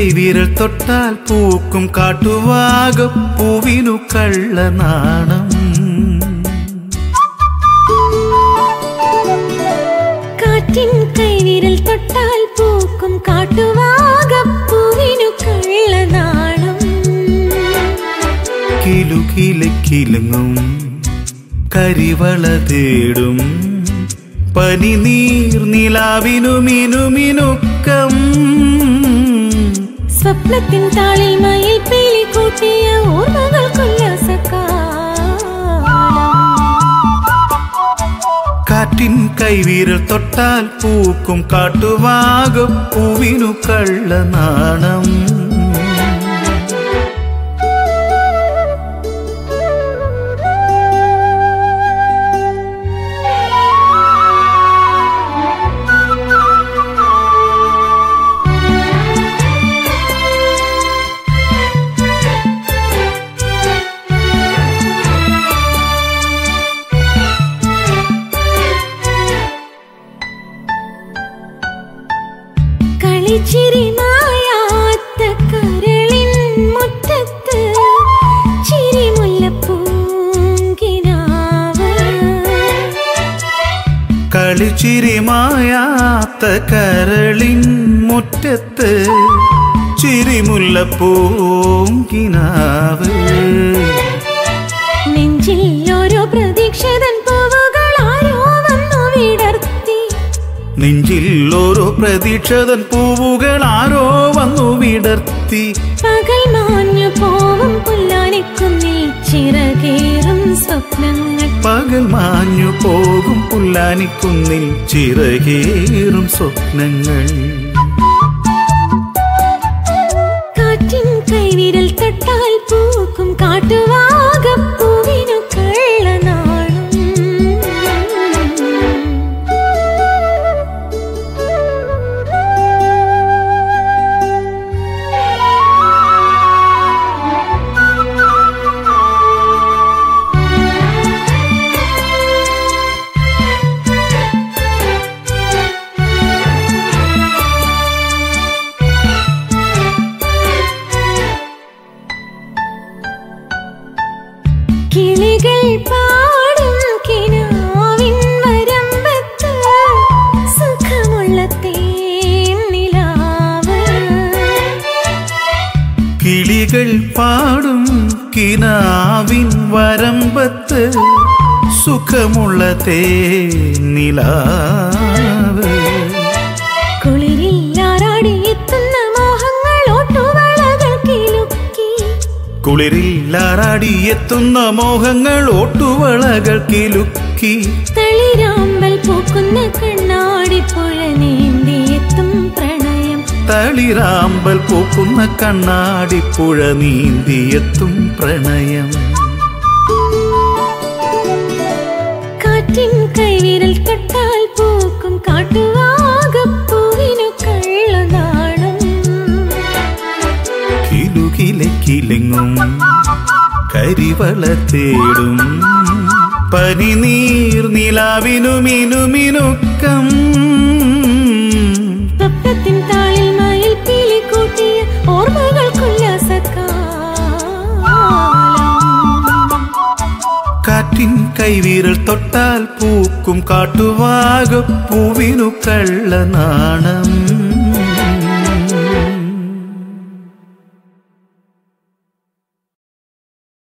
കൈവിരൽ തൊട്ടാൽ പൂക്കും കാട്ടുവാക പൂവിനു കള്ളനാണം കാറ്റിൻ കൈവിരൽ തൊട്ടാൽ പൂക്കും കാട്ടുവാകപ്പൂവിനു കള്ളനാണം കിലുകിലക്കിലുങ്ങും കരിവള തേടും പനിനീർ നിലാവിനു മിനുമിനുക്കം സ്വപ്നത്തിൻ താളിൽ മയിൽ പീലി കൂട്ടിയ ഓർമ്മകൾ കാറ്റിൻ കൈവിരൽ തൊട്ടാൽ പൂക്കും കാട്ടുവാക പൂവിനു കള്ളനാണം കളിച്ചിരി മായാത്ത കരളിൻ മുറ്റത്ത് ചിരിമുല്ലപ്പൂങ്കിനാവ് കളിച്ചിരി മായാത്ത കരളിൻ മുറ്റത്ത് ചിരിമുല്ലപ്പൂങ്കിനാവ് നെഞ്ചിൽ ഓരോ പ്രതീക്ഷതൻ പൂവുകൾ ആരോ വന്നു വിടർത്തി നെഞ്ചിൽ ഓരോ പ്രതീക്ഷതൻ പൂവുകൾ ആരോ വന്നു വിടർത്തി പകൽ മാഞ്ഞു പോവും പുല്ലാനിക്കുന്നിൽ ചിറകേറും സ്വപ്നങ്ങൾ പകൽ മാഞ്ഞു പോകും പുല്ലാനിക്കുന്നിൽ ചിറകേറും സ്വപ്നങ്ങൾ കാറ്റിൻ കൈവിരൽ തൊട്ടാൽ പൂക്കും കാട്ടുവാകപ്പൂവിനു കള്ളനാണം കിളികൾ പാടും കിനാവിൻ വരമ്പത്ത് സുഖമുള്ള തേനിലാവ് കിളികൾ പാടും കിനാവിൻ വരമ്പത്ത് സുഖമുള്ള തേനിലാവ് കുളിരില്ലാറാടിയെത്തുന്ന മോഹങ്ങൾ ഓട്ടുവളകൾ കിലുക്കി കുളിരില്ലാറാടിയെത്തുന്ന മോഹങ്ങൾ ഓട്ടുവളകൾ കിലുക്കി തളിരാമ്പൽ പൂക്കുന്ന കണ്ണാടിപ്പുഴ നീന്തിയെത്തും പ്രണയം തളിരാമ്പൽ പൂക്കുന്ന കണ്ണാടിപ്പുഴ നീന്തിയെത്തും പ്രണയം കാറ്റിൻ കൈവിരൽ തൊട്ടാൽ പൂക്കും കാട്ടുവാകപ്പൂവിനു കള്ളനാണം കിലുകിലക്കിലെങ്ങും കരിവള തേടും പനിനീർ നിലാവിനു മിനുമിനുക്കം സ്വപ്നത്തിൻ താളിൽ മയിൽ പീലി കൂട്ടിയ ഓർമ്മകൾക്കുല്ലാസക്കാലം കാറ്റിൻ കൈവിരൽ തൊട്ടാൽ പൂക്കും കാട്ടുവാക പൂവിനു കള്ളനാണം